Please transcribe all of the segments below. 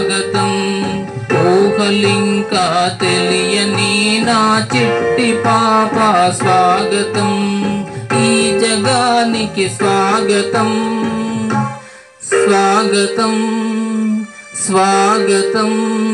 స్వాగతం ఊహలింకా తెలియని నా చిట్టి పాప స్వాగతం ఈ జగానికి స్వాగతం స్వాగతం స్వాగతం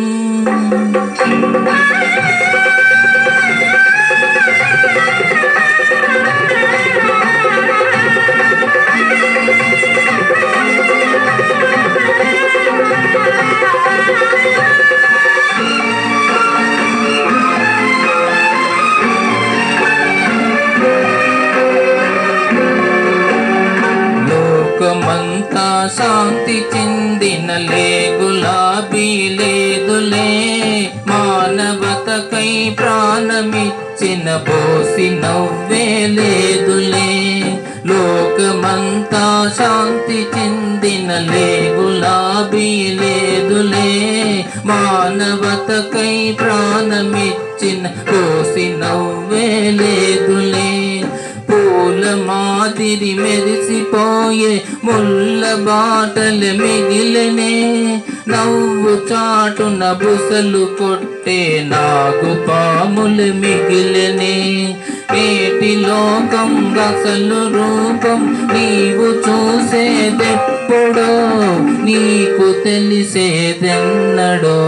లోకమంతా శాంతి చెందిన లే గులాబీ లేదులే మానవతకై ప్రాణమిచ్చిన బోసి నవ్వే లేదులే లోకమంతా శాంతి చెందిన లే గులాబీ లేదులే మానవతకై ప్రాణమిచ్చిన బోసి నవ్వే లేదులే పూల మాదిరి మెరిసిపోయే ముళ్ళ బాటలు మిగిలనే నవ్వు చాటున బుసలు కొట్టే నాగు పాములు మిగిలనే ఏటి లోకం అసలు రూపం నీవు చూసేదెప్పుడో నీకు తెలిసేదెన్నడో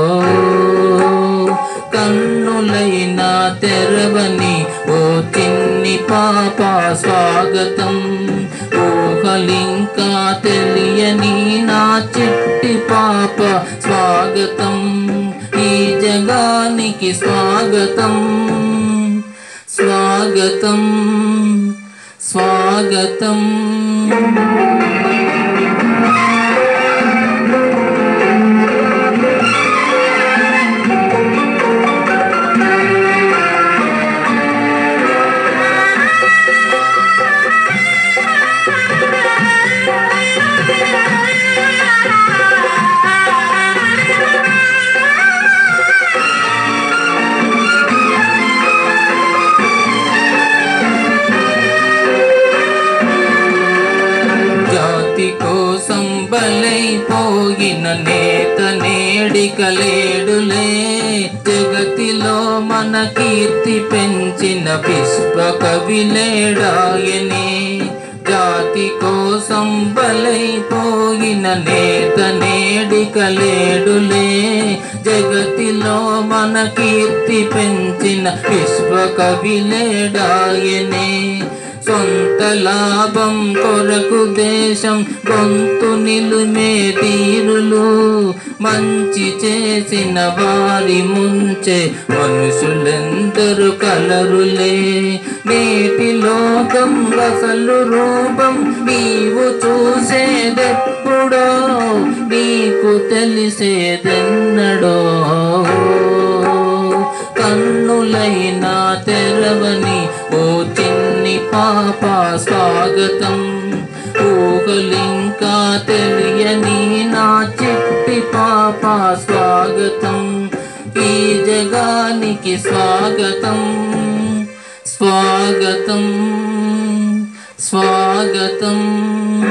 కన్నులైనా తెరవని ఓ చిన్ని పాప స్వాగతం ఊహలింకా తెలియని నా చిట్టి పాప స్వాగతం ఈ జగానికి స్వాగతం స్వాగతం స్వాగతం జాతి కోసం బలైపోయిన నేత నేడికలేడులే జగతిలో మన కీర్తి పెంచిన విశ్వ కవిలేడాయనే జాతి కోసం బలైపోయిన నేత నేడికలేడులే జగతిలో మన కీర్తి పెంచిన విశ్వ కవిలేడాయనే సొంత లాభం కొరకు దేశం గొంతు నిలుమే తీరులు మంచి చేసిన వారి ముంచే మనుషులెందరు కలరులే నేటి లోకం అసలు రూపం నీవు చూసేదెప్పుడో నీకు తెలిసేదెన్నడో కన్నులైనా తెరవని ఓ చిన్ని పాప స్వాగతం ఊహలింకా తెలియని నా చిట్టి పాప స్వాగతం ఈ జగానికి స్వాగతం స్వాగతం స్వాగతం